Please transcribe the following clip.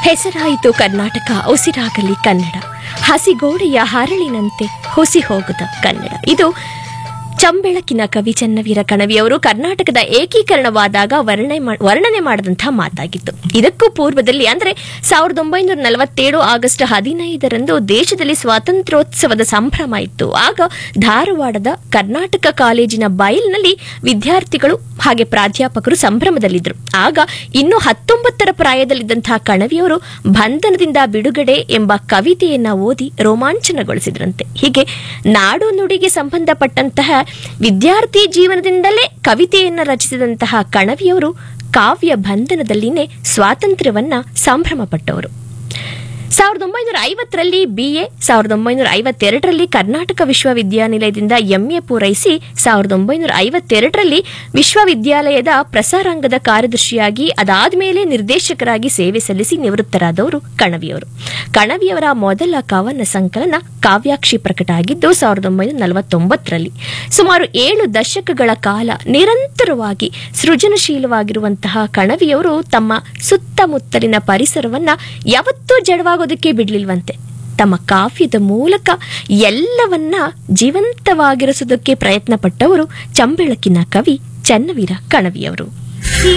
ಹೆಸರಾಯಿತು ಕರ್ನಾಟಕ ಉಸಿರಾಗಲಿ ಕನ್ನಡ ಹಸಿಗೋಡೆಯ ಹರಳಿನಂತೆ ಹುಸಿ ಹೋಗದ ಕನ್ನಡ ಇದು ಚಂಬೆಳಕಿನ ಕವಿ ಚನ್ನವೀರ ಕಣವಿಯವರು ಕರ್ನಾಟಕದ ಏಕೀಕರಣವಾದಾಗ ವರ್ಣನೆ ಮಾ- ವರ್ಣನೆ ಮಾಡಿದಂತಹ ಮಾತಾಗಿತ್ತು ಇದಕ್ಕೂ ಪೂರ್ವದಲ್ಲಿ ಅಂದ್ರೆ ಸಾವಿರದ ಒಂಬೈನೂರ ನಲವತ್ತೇಳು ಆಗಸ್ಟ್ ಹದಿನೈದರಂದು ದೇಶದಲ್ಲಿ ಸ್ವಾತಂತ್ರ್ಯೋತ್ಸವದ ಸಂಭ್ರಮ ಇತ್ತು ಆಗ ಧಾರವಾಡದ ಕರ್ನಾಟಕ ಕಾಲೇಜಿನ ಬಯಲಿನಲ್ಲಿ ವಿದ್ಯಾರ್ಥಿಗಳು ಹಾಗೆ ಪ್ರಾಧ್ಯಾಪಕರು ಸಂಭ್ರಮದಲ್ಲಿದ್ದರು ಆಗ ಇನ್ನು ಹತ್ತೊಂಬತ್ತರ ಪ್ರಾಯದಲ್ಲಿದ್ದಂತಹ ಕಣವಿಯವರು ಬಂಧನದಿಂದ ಬಿಡುಗಡೆ ಎಂಬ ಕವಿತೆಯನ್ನ ಓದಿ ರೋಮಾಂಚನಗೊಳಿಸಿದ್ರಂತೆ ಹೀಗೆ ನಾಡು ನುಡಿಗೆ ಸಂಬಂಧಪಟ್ಟಂತಹ ವಿದ್ಯಾರ್ಥಿ ಜೀವನದಿಂದಲೇ ಕವಿತೆಯನ್ನ ರಚಿಸಿದಂತಹ ಕಣವಿಯವರು ಕಾವ್ಯ ಬಂಧನದಲ್ಲಿನೇ ಸ್ವಾತಂತ್ರ್ಯವನ್ನ ಸಂಭ್ರಮಪಟ್ಟವರು ಸಾವಿರದ ಒಂಬೈನೂರ ಐವತ್ತರಲ್ಲಿ ಬಿಎ ಸಾವಿರದ ಒಂಬೈನೂರ ಐವತ್ತೆರಡರಲ್ಲಿ ಕರ್ನಾಟಕ ವಿಶ್ವವಿದ್ಯಾನಿಲಯದಿಂದ ಎಂಎ ಪೂರೈಸಿ ಸಾವಿರದ ಒಂಬೈನೂರ ಐವತ್ತೆರಡರಲ್ಲಿ ವಿಶ್ವವಿದ್ಯಾಲಯದ ಪ್ರಸಾರಾಂಗದ ಕಾರ್ಯದರ್ಶಿಯಾಗಿ ಅದಾದ್ಮೇಲೆ ನಿರ್ದೇಶಕರಾಗಿ ಸೇವೆ ಸಲ್ಲಿಸಿ ನಿವೃತ್ತರಾದವರು ಕಣವಿಯವರು ಕಣವಿಯವರ ಮೊದಲ ಕವನ ಸಂಕಲನ ಕಾವ್ಯಾಕ್ಷಿ ಪ್ರಕಟ ಆಗಿದ್ದು ಸಾವಿರದ ಒಂಬೈನೂರ ನಲವತ್ತೊಂಬತ್ತರಲ್ಲಿ ಸುಮಾರು ಏಳು ದಶಕಗಳ ಕಾಲ ನಿರಂತರವಾಗಿ ಸೃಜನಶೀಲವಾಗಿರುವಂತಹ ಕಣವಿಯವರು ತಮ್ಮ ಸುತ್ತಮುತ್ತಲಿನ ಪರಿಸರವನ್ನ ಯಾವತ್ತೂ ಜಡವಾಗೋದಕ್ಕೆ ಬಿಡ್ಲಿಲ್ವಂತೆ ತಮ್ಮ ಕಾವ್ಯದ ಮೂಲಕ ಎಲ್ಲವನ್ನ ಜೀವಂತವಾಗಿರಿಸೋದಕ್ಕೆ ಪ್ರಯತ್ನ ಪಟ್ಟವರು ಚಂಬೆಳಕಿನ ಕವಿ ಚನ್ನವೀರ ಕಣವಿಯವರು